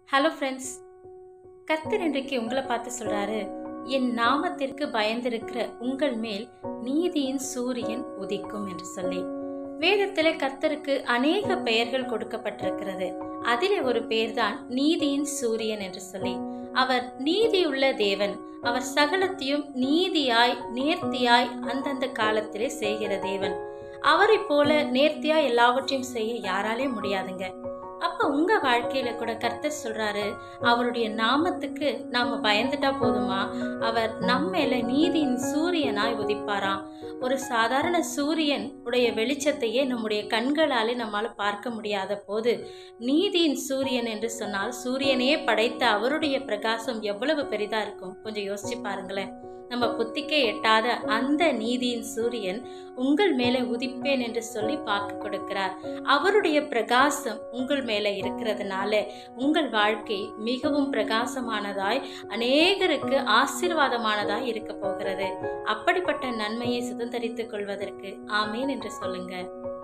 hello friends கர்த்தர் இன்றைக்கு உங்களை பார்த்து சொல்றாரு என் நாமத்திற்கு பயந்திருக்கிற உங்கள் மேல் நீதியின் சூரியன் உதிக்கும் என்று சொல்லி வேதத்திலே கர்த்தருக்கு அநேக பெயர்கள் கொடுக்கப்பட்டிருக்கிறது அதிலே ஒரு பெயர்தான் நீதியின் சூரியன் என்று சொல்லி அவர் நீதியுள்ள தேவன் அவர் சகலத்தையும் நீதியாய் நேர்த்தியாய் அந்தந்த காலத்திலே செய்கிற தேவன் அவரை போல நேர்த்தியா எல்லாவற்றையும் செய்ய யாராலே முடியாதுங்க அப்ப உங்க வாழ்க்கையில கூட கர்த்தர் சொல்றாரு அவருடைய நாமத்துக்கு நாம பயந்துட்டா போதுமா அவர் நம்மேல நீதியின் சூரியனாய் உதிப்பாராம் ஒரு சாதாரண சூரியன் உடைய வெளிச்சத்தையே நம்முடைய கண்களாலே நம்மால பார்க்க முடியாத போது நீதியின் சூரியன் என்று சொன்னால் சூரியனையே படைத்த அவருடைய பிரகாசம் எவ்வளவு பெரிதா இருக்கும் கொஞ்சம் யோசிச்சு பாருங்களேன் நம்ம புத்திக்கே எட்டாத அந்த நீதியின் சூரியன் உங்கள் மேலே உதிப்பேன் என்று சொல்லி வாக்கு கொடுக்கிறார் அவருடைய பிரகாசம் உங்கள் மேலே இருக்கிறதுனால உங்கள் வாழ்க்கை மிகவும் பிரகாசமானதாய் அநேகருக்கு ஆசீர்வாதமானதாய் இருக்க போகிறது அப்படிப்பட்ட நன்மையை சுதந்திரித்துக் கொள்வதற்கு ஆமேன் என்று சொல்லுங்க